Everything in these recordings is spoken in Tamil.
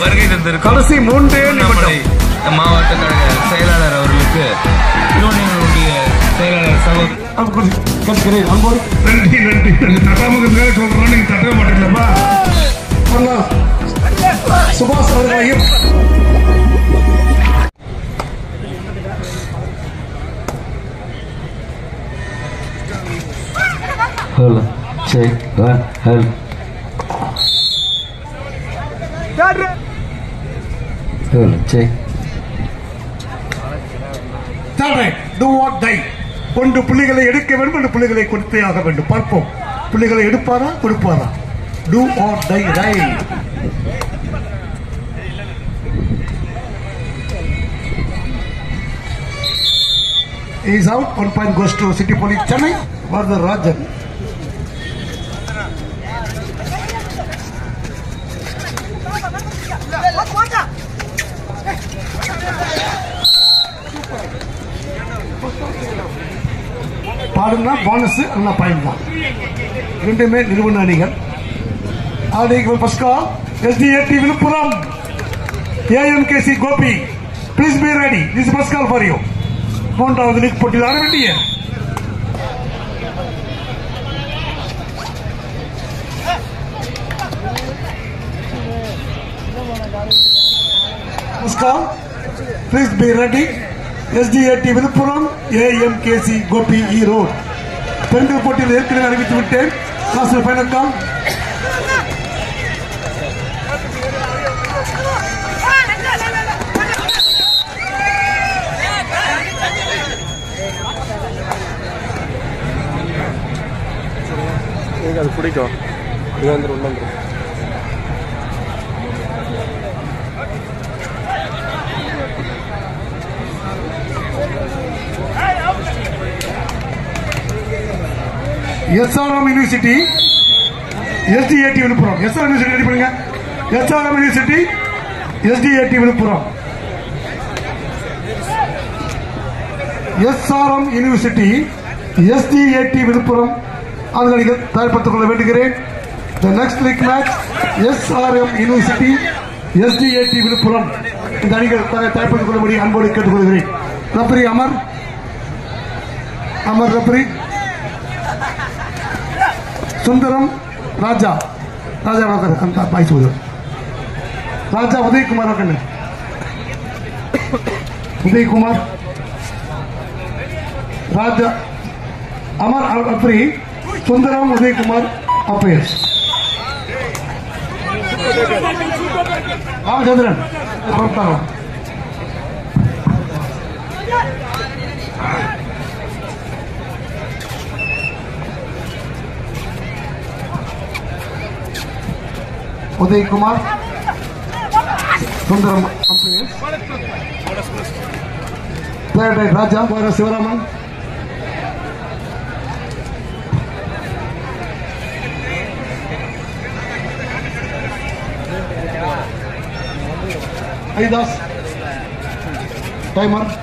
வருகை தந்திருக்கும் கடைசி மூன்றே திருவண்ணாமலை நிமிடம் மாவட்ட கழக செயலாளர் அவர்களுக்கு திருவண்ணாமலையுடைய செயலாளர் சகோதரர் அப்படி கேட்கிறேன் அன்போடு நன்றி நன்றி தட்டாமுகத்துக்காக சொல்றோம் நீங்க தட்டவே மாட்டீங்களப்பா அண்ணா சுபாஷ் அவர்களையும் Hold on. Check. One. Hold. Hold on. Check. Do or die ஒன்று புள்ளிகளை எடுக்க வேண்டும் என்று புள்ளிகளை கொடுத்தே ஆக வேண்டும் பார்ப்போம் புள்ளிகளை எடுப்பாரா கொடுப்பாரா do or die die is out one point goes to city police chennai Vardarajan பாடுனா போனஸ் அல்ல பாயிண்ட் தான் ரெண்டுமே நிறுவன அணிகள் ஆடிகள் first call SDAT Villupuram AMKC Gopi please be ready this first call for you மூன்றாவது லீக் போட்டியில் ஆட வேண்டிய First call. Please be ready. SDAT Villupuram AMKC Gopi Erode பெண்கள் போட்டியில் ஏற்கனவே அறிவித்து விட்டேன் last final call SRM University SDAT Villupuram SRM University ready பண்ணுங்க SRM University SDAT Villupuram SRM University SDAT Villupuram ஆண்களிகள் தயார்படுத்திக் கொள்ள வேண்டுகிறேன் த next league match SRM University SDAT Villupuram இந்த அணிகள் தயார் தயார்படுத்திக் கொள்ளும்படி அன்போடு கேட்டுக்கொள்கிறேன் ரப்பரி அமர் அமர் ரப்பரி சுந்தரம் ராஜா ராஜா வாக்கர் ಅಂತ ಬಾಯಿಸುವುದು ರಾಜಾ ಉದಯ್ ಕುಮಾರ್ ಹಾಕಣ್ಣ ಉದಯ್ ಕುಮಾರ್ ರಾಜ ಅಮರ್ ಅಪ್ರಿ ಸುಂದರಂ ಉದಯ್ ಕುಮಾರ್ ಅಪ್ಪಯರ್ಸ್ ರಾಮಚಂದ್ರನ್ ಬರ್ತಾರ Uday Kumar Sundaram umpires third right Raja ವೈರ ಶಿವರಾಮನ್ ಹರಿದಾಸ್ ಟೈಮರ್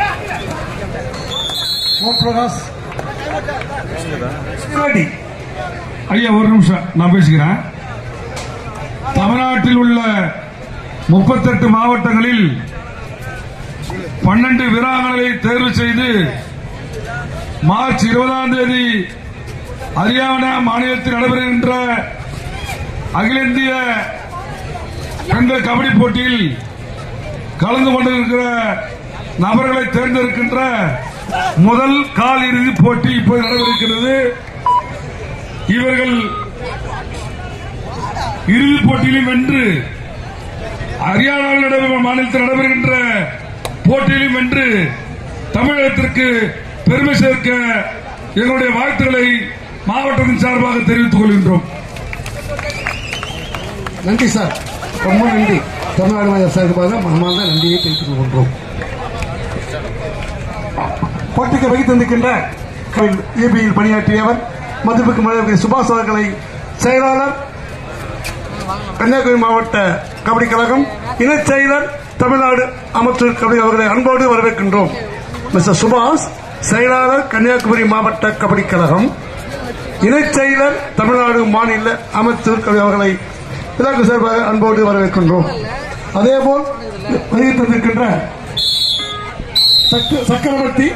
ಮೋಹನ್ ಪ್ರಕಾಶ್ ರೆಡಿ ஐயா ஒரு நிமிஷம் நான் பேசுகிறேன் தமிழ்நாட்டில் உள்ள முப்பத்தெட்டு மாவட்டங்களில் பன்னெண்டு வீராங்கனைகளை தேர்வு செய்து மார்ச் இருபதாம் தேதி ஹரியானா மாநிலத்தில் நடைபெறுகின்ற அகில இந்திய பெண்கள் கபடி போட்டியில் கலந்து கொண்டிருக்கிற நபர்களை தேர்ந்தெடுக்கின்ற முதல் கால் இறுதி போட்டி இப்போது நடைபெறுகிறது இவர்கள் இறுதிப் போட்டியிலும் வென்று ஹரியானாவில் நடைபெறும் மாநிலத்தில் நடைபெறுகின்ற போட்டியிலும் வென்று தமிழகத்திற்கு பெருமை சேர்க்க எங்களுடைய வாழ்த்துக்களை மாவட்டத்தின் சார்பாக தெரிவித்துக் கொள்கின்றோம் நன்றி சார் ரொம்ப நன்றி தமிழ்நாடு மாநில சார்பாக மனமார்ந்த நன்றியை தெரிவித்துக் கொள்கின்றோம் போட்டிக்கு வகை தந்திருக்கின்ற ஏபியில் பணியாற்றியவர் மதிப்புக்கு மரியாதை சுபாஷ் அவர்களை செயலாளர் கன்னியாகுமரி மாவட்ட கபடி கழகம் இணைச் செயலர் தமிழ்நாடு அமைச்சர் கபடி அவர்களை அன்போடு வரவேற்கின்றோம் மிஸ்டர் சுபாஷ் செயலாளர் கன்னியாகுமரி மாவட்ட கபடி கழகம் இணைச் செயலர் தமிழ்நாடு மாநில அமைச்சர் கபடி அவர்களை இதற்கு சார்பாக அன்போடு வரவேற்கின்றோம் அதேபோல் வருகை தந்திருக்கின்ற சக்க- சக்கரவர்த்தி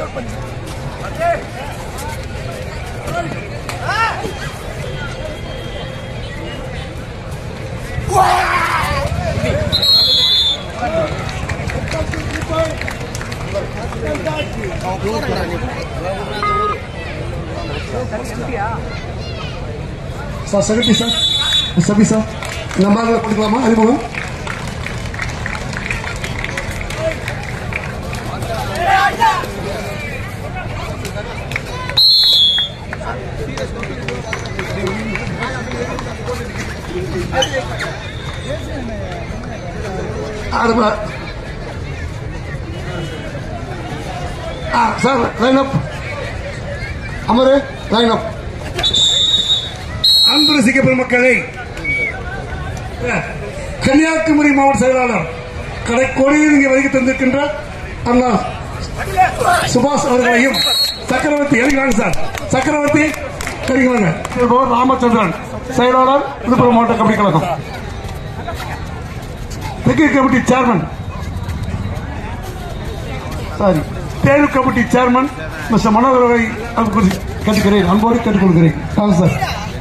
சார் செக்ரட்டரி சார் சபி சார் நம்பர் கொடுக்கலாமா அறிமுகம் அடுத்த ஆ சார் லைன் அப் அமரு லைன் அப் அன்பு ரசிக பெருமக்களே கன்னியாகுமரி மாவட்ட செயலாளர் கடைக்கோடியில் இங்கே வருகை தந்திருக்கின்ற அண்ணா சுபாஷ் அவர்களையும் சக்கரவர்த்தி இறங்கி வாங்க சார் சக்கரவர்த்தி இறங்கி வாங்க இப்போ ராமச்சந்திரன் செயலாளர் விழுப்புரம் மாவட்ட கபடி கழகம் கிரிக்கெட் கமிட்டி சேர்மன் சாரி தேர்வு கமிட்டி சேர்மன் மிஸ்டர் மனோகர் அவரை அன்பு கேட்டுக்கிறேன் அன்போடு கேட்டுக்கொள்கிறேன் வாங்க சார்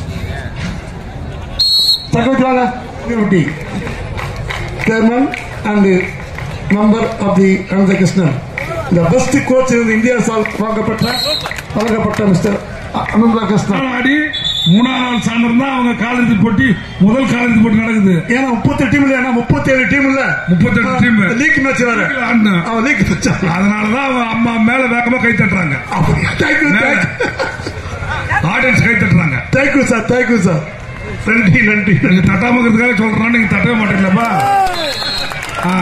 சக்கரவர்த்தி வாங்க committee chairman and member of the Anantha Krishnan இந்த பெஸ்ட் கோச் இந்தியாவால் வாங்கப்பட்ட வழங்கப்பட்ட மிஸ்டர் அனந்த கிருஷ்ணன் ஆடி மூணாம் நாள் சாயந்தரம் தான் அவங்க காலேஜ் போட்டி முதல் காலேஜ் போட்டி நடக்குது ஏன்னா முப்பத்தி டீம் இல்ல முப்பத்தி ஏழு டீம் இல்ல 38 team. லீக் மேட்ச் வேற ஆடினா. அவன் லீக் மேட்ச் அதனாலதான் அவன் அம்மா மேல வேகமா கை தட்டுறாங்க தேங்க்யூ மேல. ஆடியன்ஸ் கை தட்டுறாங்க தேங்க்யூ சார் தேங்க்யூ சார் நன்றி நன்றி நீங்க தட்டாம இருக்கிறதுக்காக சொல்றேன் நீங்க தட்டவே மாட்டீங்களப்பா ஆ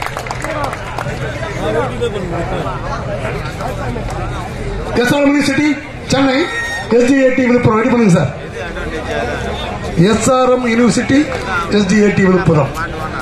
SR University Chennai SDAT Villupuram ready பண்ணுங்க sir SRM University SDAT Villupuram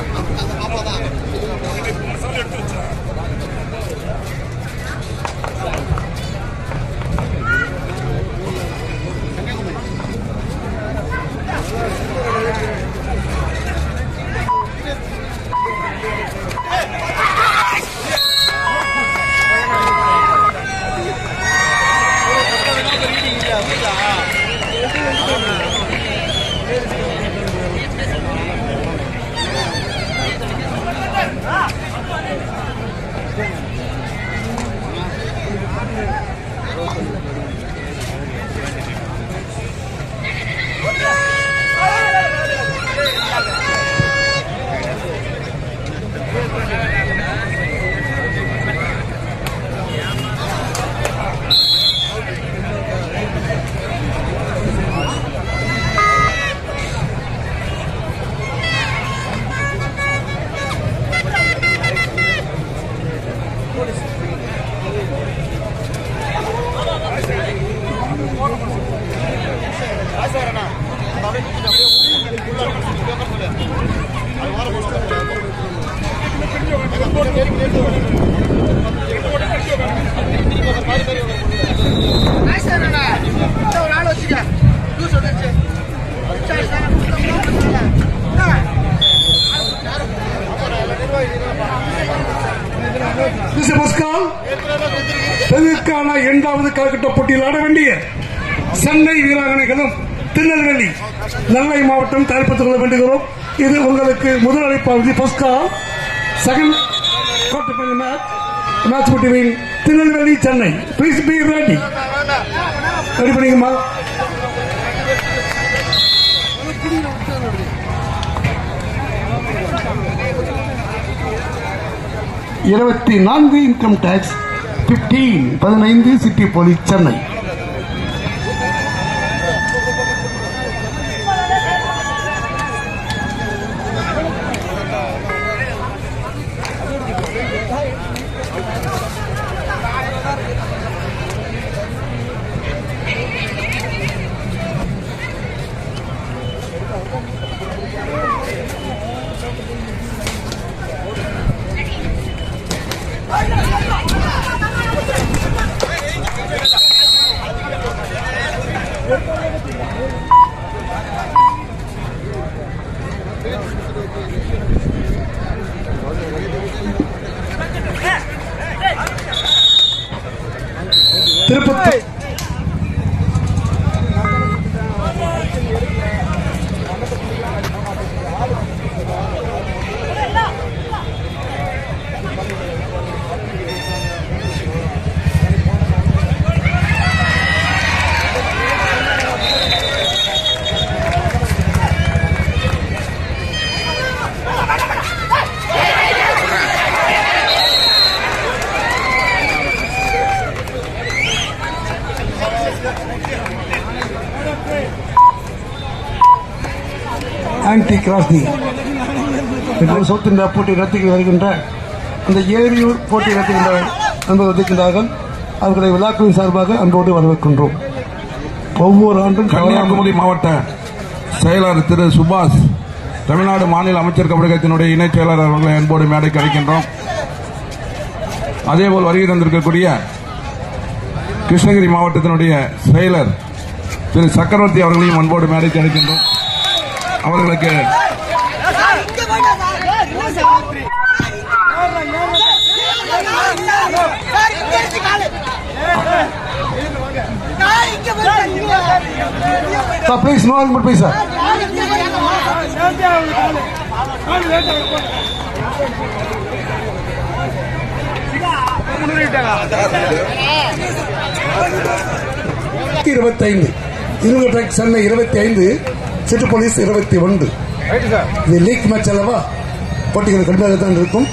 ஒரு ஆள் வச்சுக்க லூஸ் வந்துருச்சு மிஸ்டர் பஸ்கால் பெருக்கான இரண்டாவது காலகட்ட போட்டியில் ஆட வேண்டிய சென்னை வீராங்கனைகளும் திருநெல்வேலி நெல்லை மாவட்டம் தயாரிப்பத்துக் கொள்ள வேண்டுகிறோம் இது உங்களுக்கு முதல் அழைப்பாவது first call second quarter final match match between Tirunelveli Chennai please be ready ready பண்ணிங்கம்மா இருபத்தி நான்கு இன்கம் டாக்ஸ் பிப்டீன் பதினைந்து சிட்டி போலீஸ் சென்னை திருப்பத்தூர் ஆன்டி கிராஸ்டி சவுத் இந்தியா போட்டி நடத்தி வருகின்ற அந்த ஏரியூர் போட்டி நடத்துகின்ற அன்பு வந்திருக்கின்றார்கள் அவர்களை விழாக்களின் சார்பாக அன்போடு வரவேற்கின்றோம் ஒவ்வொரு ஆண்டும் கன்னியாகுமரி மாவட்ட செயலர் திரு சுபாஷ் தமிழ்நாடு மாநில அமைச்சர் கழகத்தினுடைய இணைச் செயலர் அவர்களை அன்போடு மேடைக்கு அழைக்கின்றோம் அதேபோல் வருகை தந்திருக்கக்கூடிய கிருஷ்ணகிரி மாவட்டத்தினுடைய செயலர் திரு சக்கரவர்த்தி அவர்களையும் அன்போடு மேடைக்கு அழைக்கின்றோம் அவர்களுக்கு சார் இங்க போயிட்டா சார் இல்ல சார் சார் இங்க இருக்கு காலு கால் இங்க போயிட்டா ப்ளீஸ் நோ ஆல்மெண்ட் ப்ளீஸ் சார் கால் இங்க போயிட்டா இருபத்தைந்து இருபது ட்ராக் சென்னை இருபத்தி ஐந்து சிட்டு போலீஸ் இருபத்தி ஒன்று இது லீக் மேட்ச் அல்லவா போட்டிகள் கடுமையாக தான் இருக்கும்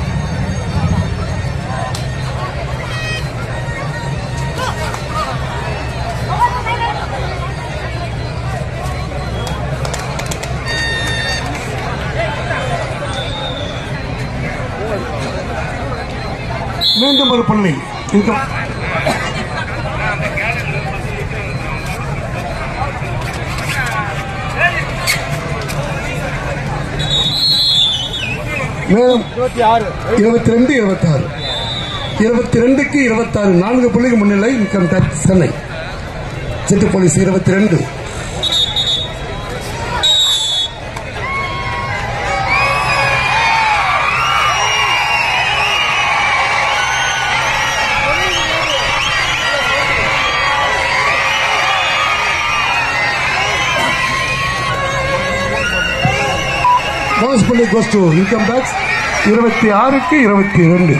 மீண்டும் ஒரு புள்ளி இங்கு மேலும் இருபத்தி ரெண்டு இருபத்தி ஆறு இருபத்தி ரெண்டுக்கு இருபத்தாறு நான்கு புள்ளிக்கு முன்னிலை income tax Chennai city police இருபத்தி ரெண்டு போனஸ் புள்ளி கோஸ் டு இன்கம் டாக்ஸ் இருபத்தி ஆறுக்கு இருபத்தி ரெண்டு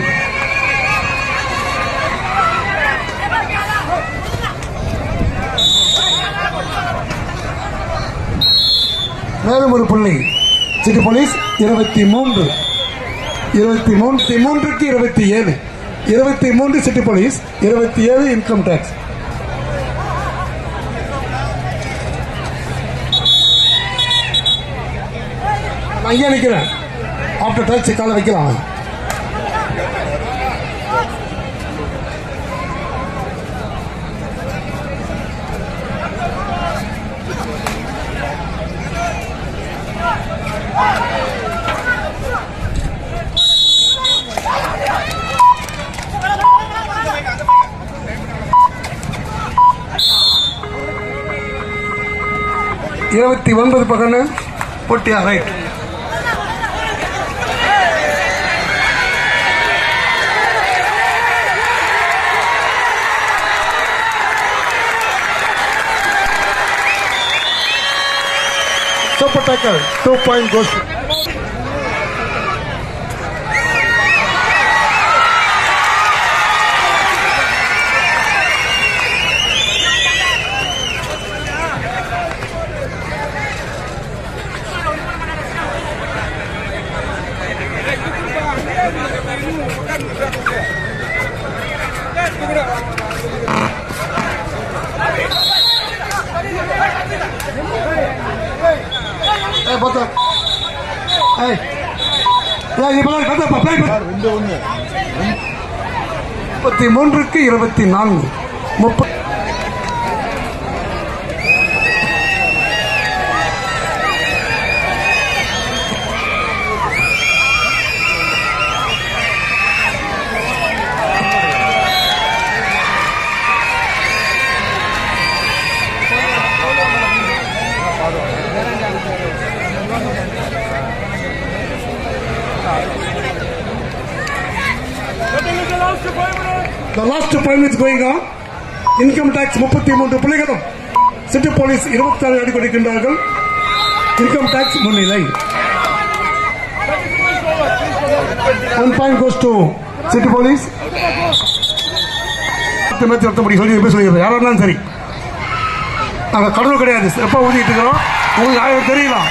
மேலும் ஒரு புள்ளி சிட்டி போலீஸ் இருபத்தி மூன்று இருபத்தி மூன்று மூன்றுக்கு இருபத்தி ஏழு இருபத்தி மூன்று சிட்டி போலீஸ் இருபத்தி ஏழு இன்கம் டாக்ஸ் நான் இங்கே நிற்கிறேன் ஆஃப்டர் டச் காலை வைக்கலாம் இருபத்தி ஒன்பது பக்கம் போட்டியா right Super tackle, two point goes. Hey, bota. Hey. Yeah, இப்பதான் கதை play பண்ணு. முப்பத்தி மூன்றுக்கு இருபத்தி நான்கு முப்பத்தி The last five minutes going on. Income tax முப்பத்தி மூன்று புள்ளிகளும் சிட்டி போலீஸ் இருபத்தி ஆறு அடி கொடுக்கின்றார்கள் இன்கம் டாக்ஸ் முன்னிலை one point goes to city police பத்து மேட்ச் நடத்த முடியும் சொல்லி எப்படி சொல்லிடுறேன் யாரா இருந்தாலும் சரி நாங்கள் கடவுள் கிடையாது சிறப்பாக ஊதிட்டு இருக்கிறோம் உங்களுக்கு ஆயிரம் தெரியலாம்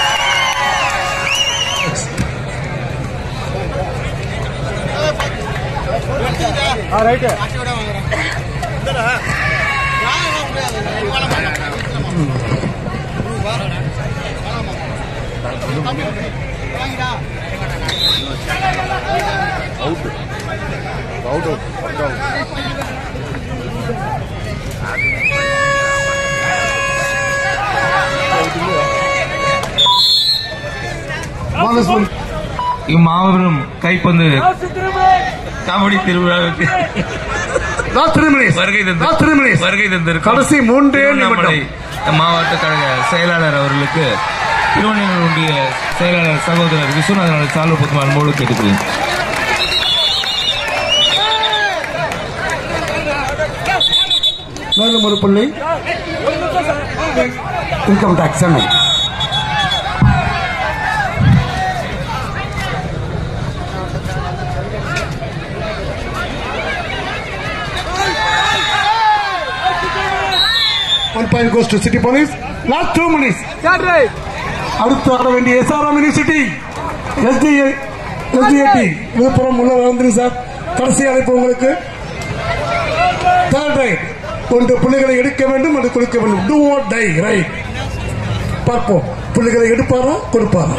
போனஸ் ஒன் இம்மாபெரும் கைப்பந்து கபடி திருவிழாவுக்கு லாஸ்ட் த்ரீ மினிட்ஸ் வருகை தந்து லாஸ்ட் த்ரீ மினிட்ஸ் வருகை தந்திருக்கும் கடைசி மூன்றே திருவண்ணாமலை நிமிடம் மாவட்ட கழக செயலாளர் அவர்களுக்கு திருவண்ணாமலையுடைய செயலாளர் சகோதரர் விஸ்வநாதனோட சால்வு பக்கம் அன்போடு கேட்டுக்கிறேன் மேலும் ஒரு புள்ளி income tax Chennai one point goes to city police last two minutes அடுத்து ஆட வேண்டிய SRM University SDA SDAT Villupuram உள்ள வந்துரு சார் கடைசி அழைப்பு உங்களுக்கு தேர்ட் ரைட் ஒன்று புள்ளிகளை எடுக்க வேண்டும் அது கொடுக்க வேண்டும் டூ வாட் டை ரைட் பார்ப்போம் புள்ளிகளை எடுப்பாரா கொடுப்பாரா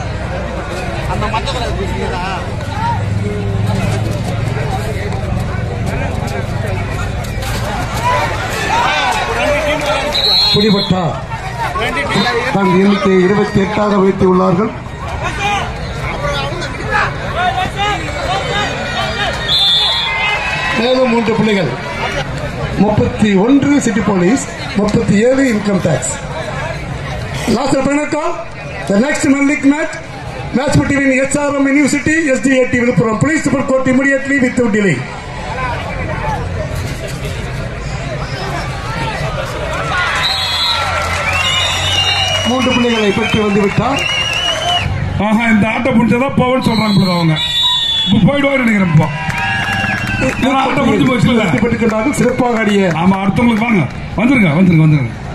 பிடிபட்டார் தன் எண்ணிக்கை இருபத்தி எட்டாக வைத்துள்ளார்கள் மேலும் மூன்று புள்ளிகள் முப்பத்தி ஒன்று சிட்டி போலீஸ் முப்பத்தி ஏழு income tax last final call the next மெல்லிக் match match between SRM University SDAT Villupuram please to court immediately without delay மூன்று புள்ளிகளை பெற்று வந்து விட்டார் ஆஹா இந்த ஆட்டை முடிச்சதா பவன் சொல்றாங்க போல அவங்க இப்ப போயிடுவாரு நினைக்கிறேன் இப்போ ஏன்னா ஆட்டம் முடிஞ்சு போச்சுல்ல வெற்றி பெற்றுக்கின்றார்கள் சிறப்பாக ஆடிய ஆமா அடுத்தவங்களுக்கு வாங்க வந்துருங்க வந்துருங்க வந்துருங்க